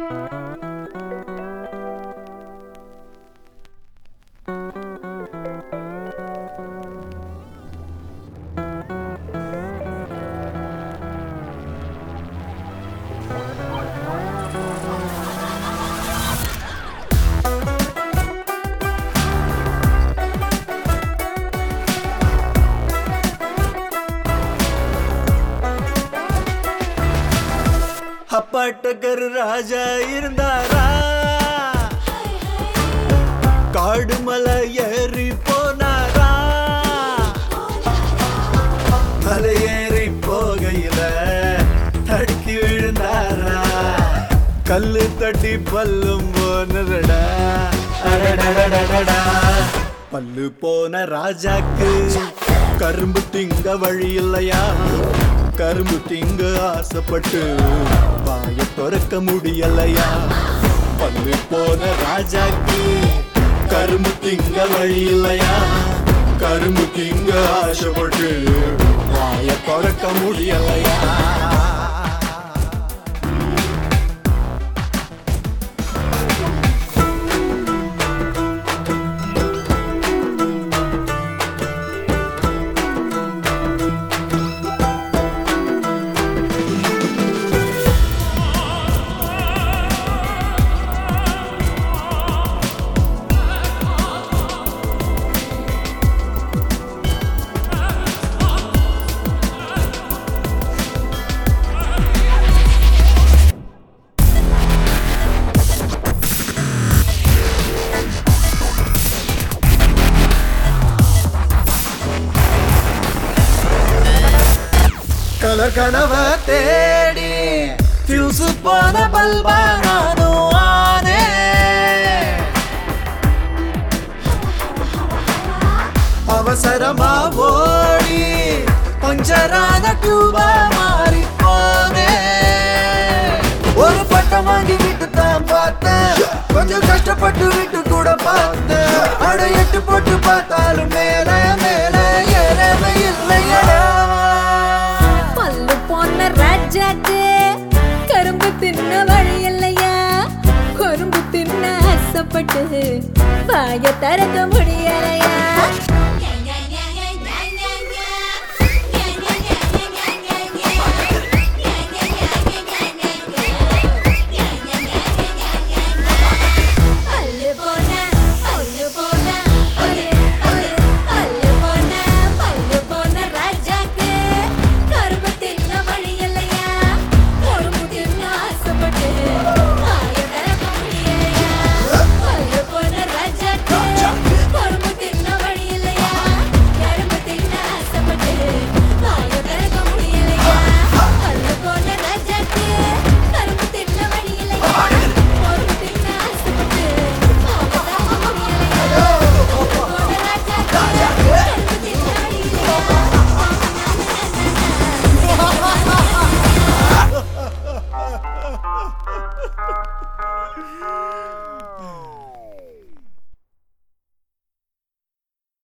அப்பாட்டக்கரு ராஜா இருந்தாரா காடு மலை ஏறி போனாரா மலை ஏறி போகையில தடுக்கி விழுந்தாரா கல்லு தட்டி பல்லும் போனடா அடடடடடடா பல்லு போன ராஜாக்கு கரும்பு திங்க வழி இல்லையா கரும்பு திங்க ஆசைப்பட்டு வாய திறக்க முடியலையா பல்லு போன ராஜாக்கு கரும்பு திங்க வழி இல்லையா கரும்பு திங்க ஆசைப்பட்டு வாய திறக்க முடியலையா கலர் கனவ தேடி ஃபியூஸ் போன பல்பா நானும் ஆனே அவசரமா ஓடி பஞ்சரான டியூபா மாறி போனே ஒரு பட்டம் வாங்கி விட்டு தான் பார்த்தேன் கொஞ்சம் கஷ்டப்பட்டு விட்டு கூட பார்த்தேன் அட எட்டு போட்டு பார்த்தாலும் மேல மேல ஏறவே இல்லையடா பல்லு போன ராஜாக்கு கரும்பு தின்ன வழி இல்லையா கரும்பு தின்ன ஆசைப்பட்டு வாய திறக்க முடியலையா